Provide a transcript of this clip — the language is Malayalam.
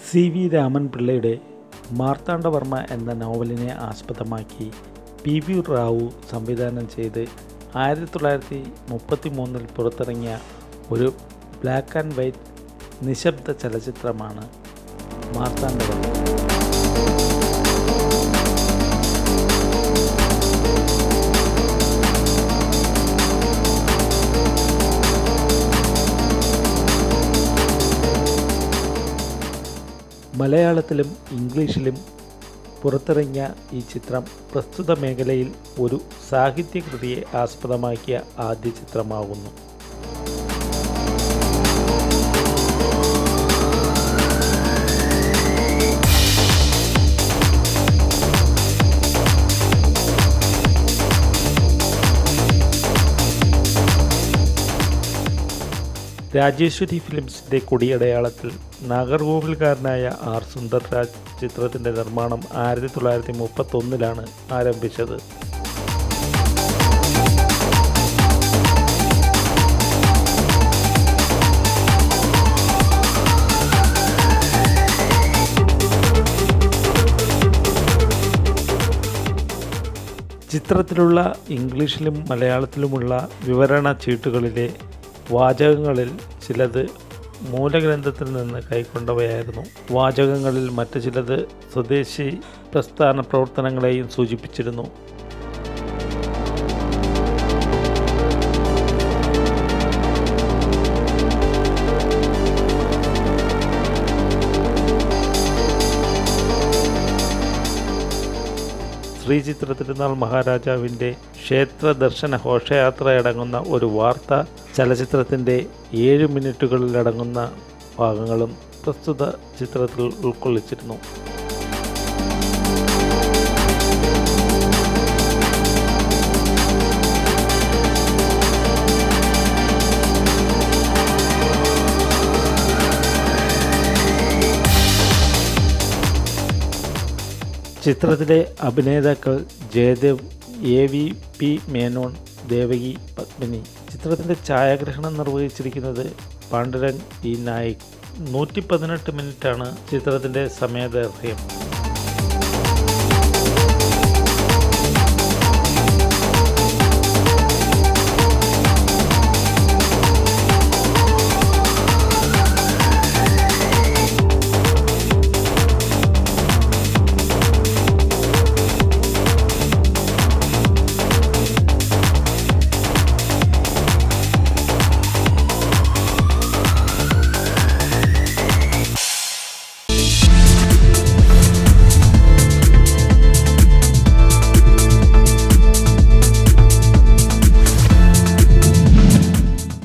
സി വി രാമൻപിള്ളയുടെ മാർത്താണ്ഡവർമ്മ എന്ന നോവലിനെ ആസ്പദമാക്കി പി വി റാവു സംവിധാനം ചെയ്ത് ആയിരത്തി തൊള്ളായിരത്തി മുപ്പത്തി മൂന്നിൽ പുറത്തിറങ്ങിയ ഒരു ബ്ലാക്ക് ആൻഡ് വൈറ്റ് നിശബ്ദ ചലച്ചിത്രമാണ് മാർത്താണ്ഡവർമ്മ മലയാളത്തിലും ഇംഗ്ലീഷിലും പുറത്തിറങ്ങിയ ഈ ചിത്രം പ്രസ്തുത മേഖലയിൽ ഒരു സാഹിത്യകൃതിയെ ആസ്പദമാക്കിയ ആദ്യ ചിത്രമാകുന്നു രാജേശ്വരി ഫിലിംസിൻ്റെ കൊടിയടയാളത്തിൽ നാഗർകോവിൽക്കാരനായ ആർ സുന്ദർരാജ് ചിത്രത്തിൻ്റെ നിർമ്മാണം ആയിരത്തി തൊള്ളായിരത്തി മുപ്പത്തൊന്നിലാണ് ആരംഭിച്ചത് ചിത്രത്തിലുള്ള ഇംഗ്ലീഷിലും മലയാളത്തിലുമുള്ള വിവരണ ചീട്ടുകളിലെ വാചകങ്ങളിൽ ചിലത് മൂലഗ്രന്ഥത്തിൽ നിന്ന് കൈക്കൊണ്ടവയായിരുന്നു വാചകങ്ങളിൽ മറ്റു ചിലത് സ്വദേശി പ്രസ്ഥാന പ്രവർത്തനങ്ങളെയും സൂചിപ്പിച്ചിരുന്നു ശ്രീ ചിത്ര തിരുനാൾ മഹാരാജാവിൻ്റെ ക്ഷേത്ര ദർശന ഘോഷയാത്രയടങ്ങുന്ന ഒരു വാർത്ത ചലച്ചിത്രത്തിൻ്റെ ഏഴ് മിനിറ്റുകളിലടങ്ങുന്ന ഭാഗങ്ങളും പ്രസ്തുത ചിത്രത്തിൽ ഉൾക്കൊള്ളിച്ചിരുന്നു ചിത്രത്തിലെ അഭിനേതാക്കൾ Jayadev A V P Menon Devaki Padmini ചിത്രത്തിൻ്റെ ഛായാഗ്രഹണം നിർവഹിച്ചിരിക്കുന്നത് പാണ്ഡുരംഗ് ഇ നായിക് നൂറ്റി പതിനെട്ട് മിനിറ്റാണ് ചിത്രത്തിൻ്റെ സമയദൈർഘ്യം